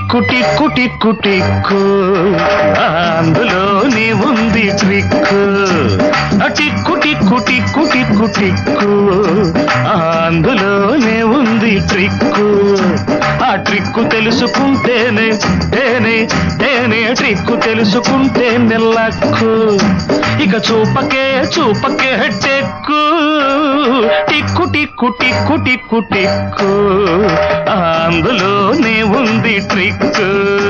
టిక్కు టిక్కు టిక్కు టిక్కు అందులోనే ఉంది ట్రిక్కు ఆ టిక్కు టిక్కు టిక్కు టిక్కు టిక్కు అందులోనే ఉంది ట్రిక్కు ఆ ట్రిక్కు తెలుసుకుంటేనే తేనే తేనే ట్రిక్కు తెలుసుకుంటే నెల్లక్కు ఇక చూపకే చూపకే టెక్కు టిక్కు టిక్కు టిక్కు టిక్కు టిక్కు అందులోనే ఉంది ట్రిక్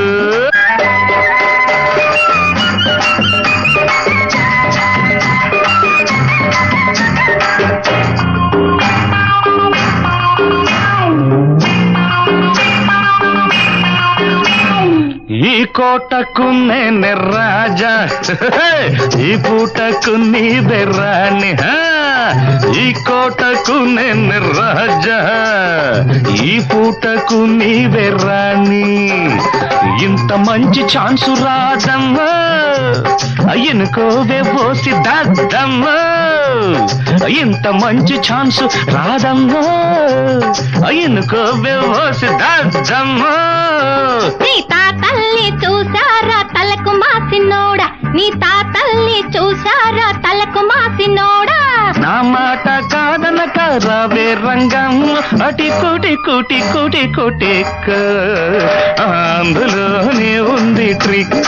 ఈ కోటకు నేనే రాజా ఈ పూటకు నీదే రాణి హా. ఈ కోటకు నేనే రాజా ఈ పూటకు నీవే రాణి ఇంత మంచి ఛాన్సు రాదమ్మా ఎనుకోవే పోసి దద్దమ్మా ఇంత మంచి ఛాన్స్ రాదమ్మా ఎనుకోవే పోసి దద్దమ్మా నీ తాతల్ని చూసారా తలకు మాసినోడా నీ తాతల్ని చూసారా తలకు మాసినోడా నా మాట కాదనక రావే రంగం అటి కుటి కుటి కుటి కుటిక్ అందులోనే ఉంది ట్రిక్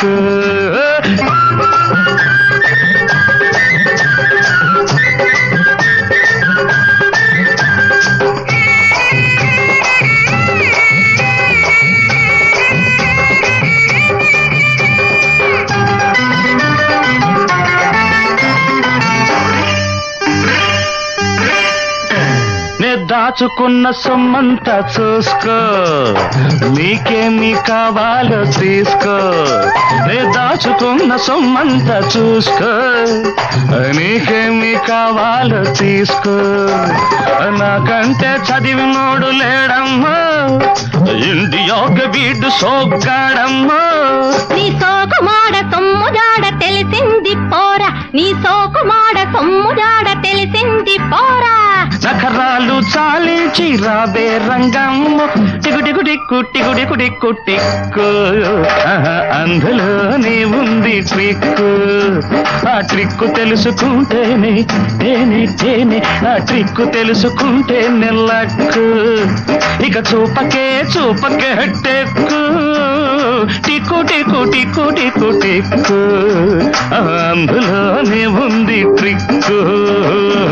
నే దాచుకున్న సొమ్మంతా చూసుకో నీకేమి కావాలో తీసుకో నే దాచుకున్న సొమ్మంతా చూసుకో నీకేమి కావాలో తీసుకో నాకంటే చదివినోడు లేడమ్మా ఇండియాకి వీడు సోగ్గాడమ్మా నీ సోకుమాడ సొమ్ముజాడ తెలిసింది పోరా నీ సోకుమాడ సొమ్ముజాడ తెలిసింది పోరా నఖరాలు చాలించి రాబే రంగం టికు టికు టిక్కు టికు టికు టిక్కు టిక్కు ఆహా, అందులోనే ఉంది ట్రిక్ ఆ ట్రిక్ తెలుసుకుంటేనే తేనే తేనే ఆ ట్రిక్ తెలుసుకుంటే నెల్లక్కు ఇక చూపకే చూపకే టెక్కు టిక్కు టిక్కు టిక్కు టిక్కు టిక్కు అందులోనే ఉంది ట్రిక్